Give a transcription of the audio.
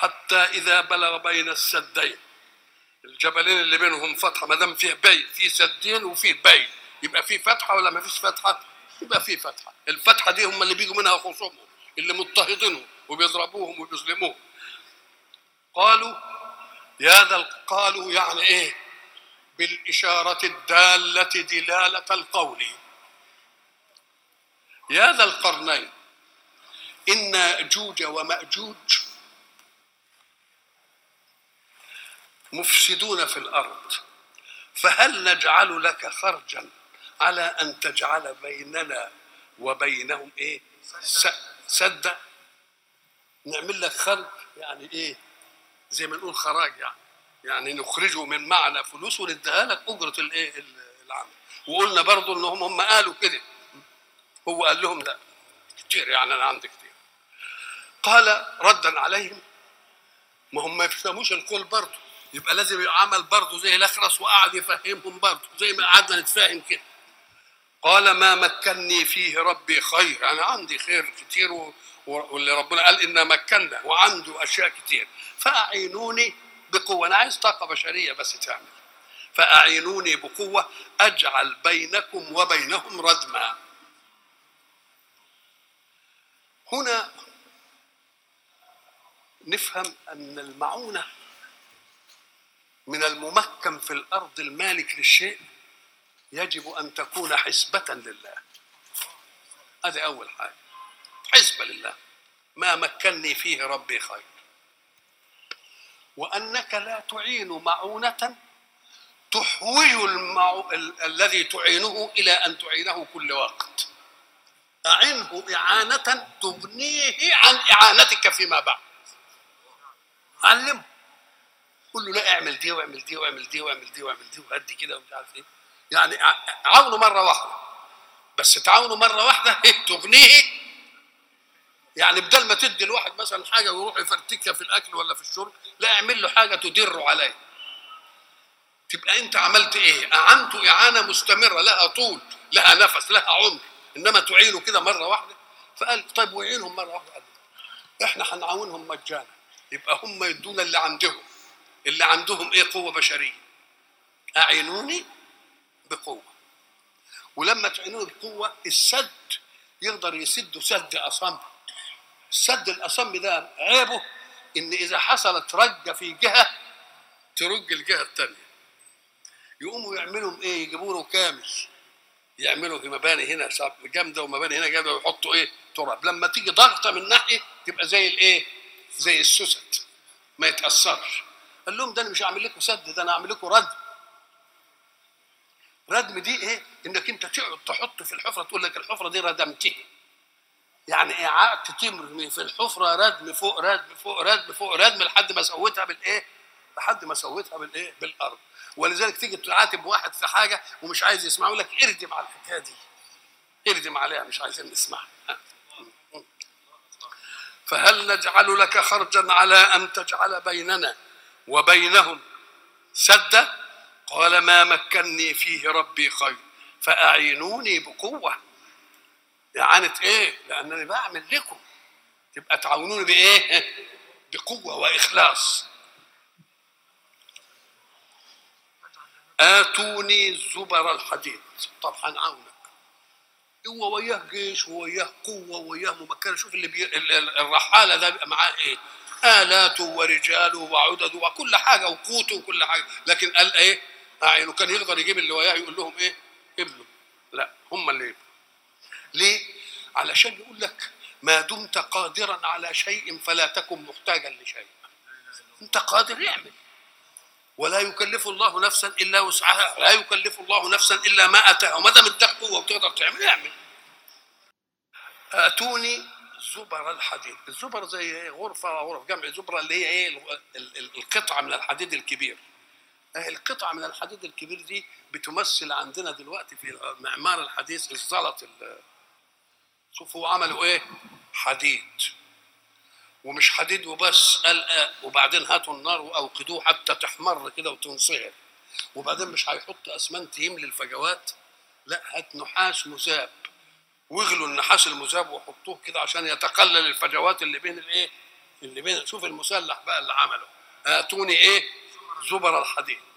حتى اذا بلغ بين السدين الجبلين اللي بينهم فتحه ما دام فيه بين في سدين وفيه بين يبقى فيه فتحه ولا ما فيش فتحه يبقى فيه فتحه الفتحه دي هم اللي بيجوا منها خصومهم اللي مضطهدينهم وبيضربوهم وبيظلموهم قالوا يا ذا ال- قالوا يعني ايه بالإشارة الدالة دلالة القول يا ذا القرنين إن يأجوج ومأجوج مفسدون في الأرض فهل نجعل لك خرجا على أن تجعل بيننا وبينهم إيه س- سدا نعمل لك خرج يعني إيه زي ما نقول خراج يعني يعني نخرجه من معنى فلوس ونديها لك اجره الايه ال- العمل وقلنا برضو انهم هم قالوا كده هو قال لهم لا كتير يعني انا عندي كتير قال ردا عليهم ما هم ما يفهموش القول برضه يبقى لازم يعمل برضه زي الاخرس وقعد يفهمهم برضه زي ما قعدنا نتفاهم كده قال ما مكني فيه ربي خير انا عندي خير كتير و... و- واللي ربنا قال انا مكنا وعنده اشياء كتير فاعينوني بقوه انا عايز طاقه بشريه بس تعمل فاعينوني بقوه اجعل بينكم وبينهم ردما هنا نفهم ان المعونه من الممكن في الارض المالك للشيء يجب ان تكون حسبه لله هذه اول حاجه حسبه لله ما مكنني فيه ربي خير وانك لا تعين معونه تحوج المعو... ال... الذي تعينه الى ان تعينه كل وقت اعنه اعانه تغنيه عن اعانتك فيما بعد علمه قول له لا اعمل دي واعمل دي واعمل دي واعمل دي واعمل دي وهدي كده ومش عارف ايه يعني ع- عاونه مره واحده بس تعاونه مره واحده إيه تغنيه يعني بدل ما تدي الواحد مثلا حاجه ويروح يفرتكها في الاكل ولا في الشرب لا اعمل له حاجه تدر عليه تبقى انت عملت ايه اعنته اعانه مستمره لها طول لها نفس لها عمر انما تعينه كده مره واحده فقال طيب وعينهم مره واحده قال احنا هنعاونهم مجانا يبقى هم يدونا اللي عندهم اللي عندهم ايه قوه بشريه اعينوني بقوه ولما تعينوني بقوه السد يقدر يسد سد اصم السد الاصم ده عيبه ان اذا حصلت رجه في جهه ترج الجهه الثانيه يقوموا يعملوا ايه يجيبوا له كامل يعملوا في مباني هنا صعب- جامده ومباني هنا جامده ويحطوا ايه تراب لما تيجي ضغطه من ناحيه تبقى زي الايه زي السوست ما يتاثرش قال لهم ده انا مش هعمل لكم سد ده انا هعمل لكم ردم ردم دي ايه انك انت تقعد تحط في الحفره تقول لك الحفره دي ردمتها يعني ايه قعدت تمرمي في الحفره ردم فوق ردم فوق ردم فوق ردم لحد ما سويتها بالايه لحد ما سويتها بالايه بالارض ولذلك تيجي تعاتب واحد في حاجه ومش عايز يسمعه يقول لك اردم على الحكايه دي اردم عليها مش عايزين نسمعها ها. فهل نجعل لك خرجا على ان تجعل بيننا وبينهم سدا قال ما مكني فيه ربي خير فاعينوني بقوه إعانة إيه؟ لأنني بعمل لكم تبقى تعاونوني بإيه؟ بقوة وإخلاص آتوني زبر الحديد طب هنعاونك هو وياه جيش ووياه قوة ووياه ممكنة شوف اللي بي... ال- ال- الرحالة ده بيبقى معاه إيه؟ آلاته ورجاله وعدده وكل حاجة وقوته وكل حاجة لكن قال إيه؟ أعينه كان يقدر يجيب اللي وياه يقول لهم إيه؟ ابنه لا هم اللي يبنوا ليه؟ علشان يقول لك ما دمت قادرا على شيء فلا تكن محتاجا لشيء. انت قادر اعمل. ولا يكلف الله نفسا الا وسعها، لا يكلف الله نفسا الا ما اتاها، وما دام اداك قوه وتقدر تعمل اعمل. اتوني زبر الحديد، الزبر زي إيه؟ غرفه غرف جمع زبره اللي هي ايه ال- ال- ال- القطعه من الحديد الكبير. آه، القطعه من الحديد الكبير دي بتمثل عندنا دلوقتي في المعمار الحديث الزلط ال- شوفوا عملوا ايه حديد ومش حديد وبس قال آه وبعدين هاتوا النار واوقدوه حتى تحمر كده وتنصهر وبعدين مش هيحط اسمنت يملي الفجوات لا هات نحاس مذاب واغلوا النحاس المذاب وحطوه كده عشان يتقلل الفجوات اللي بين الايه اللي بين شوف المسلح بقى اللي عمله اتوني ايه زبر الحديد